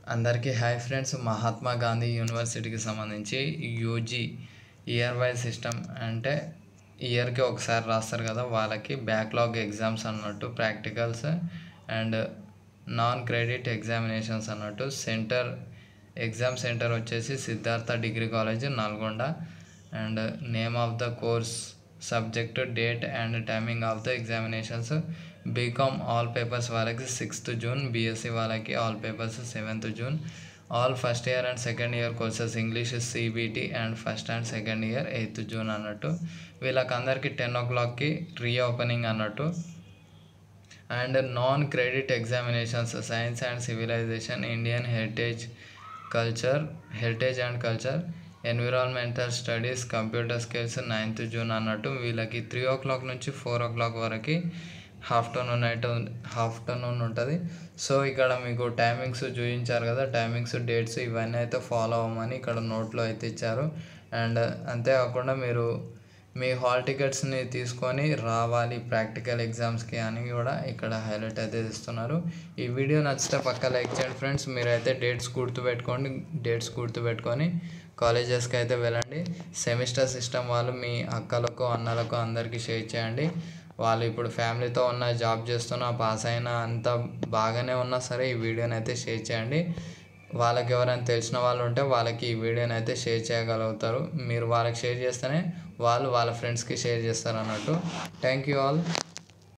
అందరికీ hi friends Mahatma Gandhi యూనివర్సిటీకి సంబంధించి యూజీ ఇయర్ వైజ్ సిస్టమ్ అంటే ఇయర్కి ఒకసారి రాస్తారు కదా వాళ్ళకి బ్యాక్లాగ్ ఎగ్జామ్స్ అన్నట్టు practicals and non credit examinations అన్నట్టు సెంటర్ ఎగ్జామ్ సెంటర్ వచ్చేసి Siddhartha degree college Nalgonda and name of the course subject date and timing of the examinations BCom all papers వాళ్ళకి సిక్స్త్ జూన్ బీఎస్సీ వాళ్ళకి all papers seventh June all first year and second year courses English CBT and first and second year eighth June అన్నట్టు వీళ్ళకందరికీ ten ఓ క్లాక్కి reopening అన్నట్టు and non credit examinations science and civilisation Indian heritage culture heritage and culture environmental studies computer skills ninth June అన్నట్టు వీళ్ళకి three o'clock four o'clock afternoon night afternoon ఉంటుంది so ఇక్కడ మీకు timings చూపించారు కదా timings dates ఇవన్నీ అయితే follow అవ్వమని ఇక్కడ నోట్లో అయితే ఇచ్చారు అండ్ అంతేకాకుండా మీరు మీ హాల్ టికెట్స్ని తీసుకొని రావాలి ప్రాక్టికల్ ఎగ్జామ్స్కి అని కూడా ఇక్కడ హైలైట్ అయితే ఇస్తున్నారు ఈ వీడియో నచ్చితే పక్క లైక్ చేయండి ఫ్రెండ్స్ మీరైతే డేట్స్ గుర్తుపెట్టుకోండి డేట్స్ గుర్తుపెట్టుకొని కాలేజెస్కి అయితే వెళ్ళండి సెమిస్టర్ సిస్టమ్ వాళ్ళు మీ అక్కలకు అన్నలకు అందరికీ షేర్ చేయండి వాళ్ళు ఇప్పుడు ఫ్యామిలీతో ఉన్న జాబ్ చేస్తున్న పాస్ అయిన అంత బాగానే ఉన్నా సరే ఈ వీడియోని అయితే షేర్ చేయండి వాళ్ళకి ఎవరైనా తెలిసిన వాళ్ళు ఉంటే వాళ్ళకి ఈ వీడియోని అయితే షేర్ చేయగలుగుతారు మీరు వాళ్ళకి షేర్ చేస్తేనే వాళ్ళు వాళ్ళ ఫ్రెండ్స్కి షేర్ చేస్తారు అన్నట్టు థ్యాంక్ యూ ఆల్